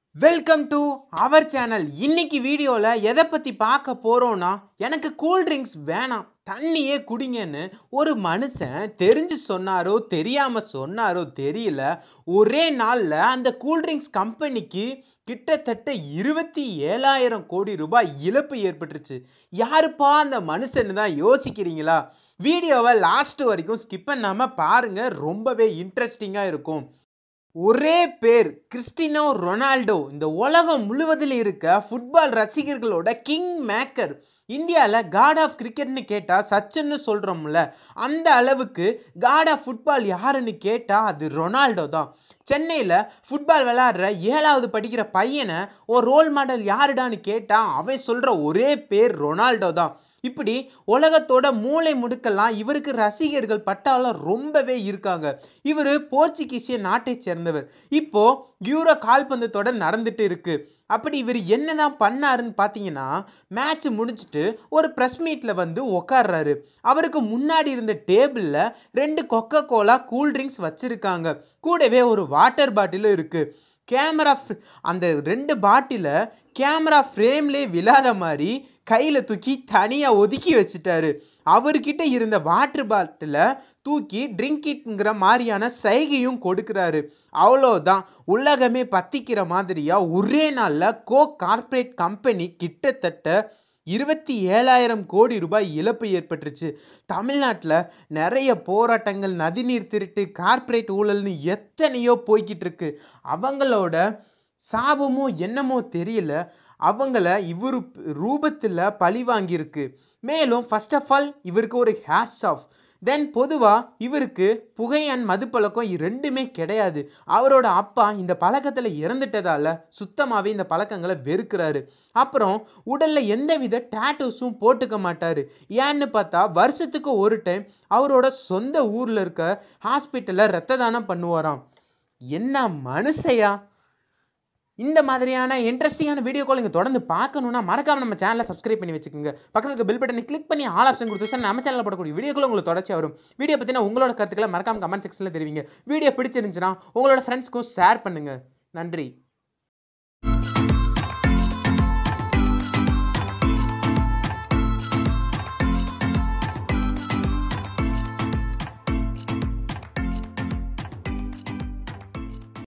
welcome to our channel இன்னைக்கு வீடியோவில் எதை பற்றி பார்க்க போகிறோன்னா எனக்கு கூல் ட்ரிங்க்ஸ் வேணாம் தண்ணியே குடிங்கன்னு ஒரு மனுஷன் தெரிஞ்சு சொன்னாரோ தெரியாமல் சொன்னாரோ தெரியல ஒரே நாளில் அந்த கூல் ட்ரிங்க்ஸ் கம்பெனிக்கு கிட்டத்தட்ட இருபத்தி ஏழாயிரம் கோடி ரூபாய் இழப்பு ஏற்பட்டுருச்சு யாருப்பா அந்த மனுஷன்னு தான் யோசிக்கிறீங்களா வீடியோவை லாஸ்ட் வரைக்கும் ஸ்கிப் பண்ணாமல் பாருங்கள் ரொம்பவே இன்ட்ரெஸ்டிங்காக இருக்கும் ஒரே பேர் கிறிஸ்டினோ ரொனால்டோ இந்த உலகம் முழுவதில் இருக்க ஃபுட்பால் ரசிகர்களோட கிங் மேக்கர் இந்தியாவில் காட் ஆஃப் கிரிக்கெட்னு கேட்டால் சச்சின்னு சொல்கிறோம்ல அந்த அளவுக்கு காட் ஆஃப் ஃபுட்பால் யாருன்னு கேட்டால் அது ரொனால்டோ தான் சென்னையில் ஃபுட்பால் விளையாடுற ஏழாவது படிக்கிற பையனை ஒரு ரோல் மாடல் யாருடான்னு கேட்டால் அவன் சொல்கிற ஒரே பேர் ரொனால்டோ தான் இப்படி உலகத்தோட மூளை முடுக்கெல்லாம் இவருக்கு ரசிகர்கள் பட்டாளம் ரொம்பவே இருக்காங்க இவர் போர்ச்சுகீசிய நாட்டை சேர்ந்தவர் இப்போ யூரோ கால்பந்து தொடர் நடந்துட்டு இருக்கு அப்படி இவர் என்னதான் பண்ணாருன்னு பார்த்தீங்கன்னா மேட்ச் முடிச்சுட்டு ஒரு ப்ரெஸ் மீட்டில் வந்து உக்காடுறாரு அவருக்கு முன்னாடி இருந்த டேபிளில் ரெண்டு கொக்கோ கோலா கூல்ட்ரிங்க்ஸ் வச்சுருக்காங்க கூடவே ஒரு வாட்டர் பாட்டிலும் இருக்குது கேமரா அந்த ரெண்டு பாட்டிலை கேமரா ஃப்ரேம்லே விழாத மாதிரி கையில் தூக்கி தனியாக ஒதுக்கி வச்சுட்டாரு அவர்கிட்ட இருந்த வாட்டர் பாட்டிலை தூக்கி ட்ரிங்க் இட்ங்கிற மாதிரியான சைகையும் கொடுக்குறாரு அவ்வளோதான் உலகமே பத்திக்கிற மாதிரியாக ஒரே நாளில் கோ கார்ப்பரேட் கம்பெனி கிட்டத்தட்ட இருபத்தி ஏழாயிரம் கோடி ரூபாய் இழப்பு ஏற்பட்டுருச்சு தமிழ்நாட்டில் நிறைய போராட்டங்கள் நதிநீர் திருட்டு கார்ப்பரேட் ஊழல்னு எத்தனையோ போய்கிட்டு இருக்கு அவங்களோட சாபமோ என்னமோ தெரியல அவங்கள இவர் ரூபத்தில் பழி வாங்கியிருக்கு மேலும் ஃபர்ஸ்ட் ஆஃப் ஆல் இவருக்கு ஒரு ஹேட்ஸ் ஆஃப் தென் பொதுவாக இவருக்கு புகை அண்ட் மது பழக்கம் ரெண்டுமே கிடையாது அவரோட அப்பா இந்த பழக்கத்தில் இறந்துட்டதால சுத்தமாகவே இந்த பழக்கங்களை வெறுக்கிறாரு அப்புறம் உடலில் எந்தவித டேட்டூஸும் போட்டுக்க மாட்டார் ஏன்னு பார்த்தா வருஷத்துக்கு ஒரு டைம் அவரோட சொந்த ஊரில் இருக்க ஹாஸ்பிட்டலில் ரத்த தானம் பண்ணுவாராம் என்ன மனுஷையா இந்த மாதிரியான இன்ட்ரெஸ்டிங்கான வீடியோ கால் நீங்கள் தொடர்ந்து பார்க்கணுன்னா மறக்காம நம்ம சேனலை சப்ஸ்கிரைப் பண்ணி வச்சுக்கோங்க பக்கத்தில் இருக்க பெல் பட்டனை கிளிக் பண்ணி ஆல் ஆப்ஷன் கொடுத்து நம்ம சேனலில் போடக்கூடிய வீடியோக்கள் உங்களுக்கு தொடர்ச்சி வரும் வீடியோ பற்றின உங்களோட கருத்துக்களை மறக்காம கமெண்ட் செக்ஷனில் தெரிவிங்க வீடியோ பிடிச்சிருந்துச்சுன்னா உங்களோட ஃப்ரெண்ட்ஸ்க்கும் ஷேர் பண்ணுங்கள் நன்றி